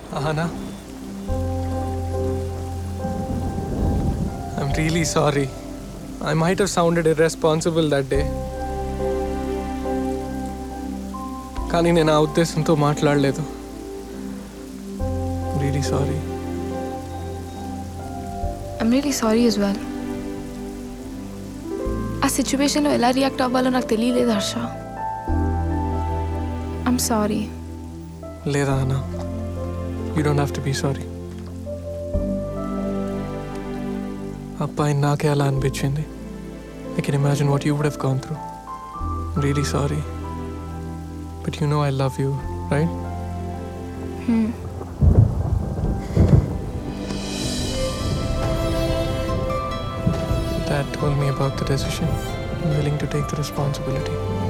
Ahana. I'm really sorry. I might have sounded irresponsible that day. కానీ నేను ఆ ఉద్దేశంతో మాట్లాడలేదు really sorry I'm really sorry as well ఆ సిచ్యువేషన్లో ఎలా రియాక్ట్ అవ్వాలో నాకు తెలియలేదు హర్ష ఐమ్ సారీ లేదా అన్న you don't have to be sorry అబ్బాయి నాకే అలా అనిపించింది I can imagine what you would have gone through really sorry but you know I love you right Dad told me about the decision. I'm willing to take the responsibility.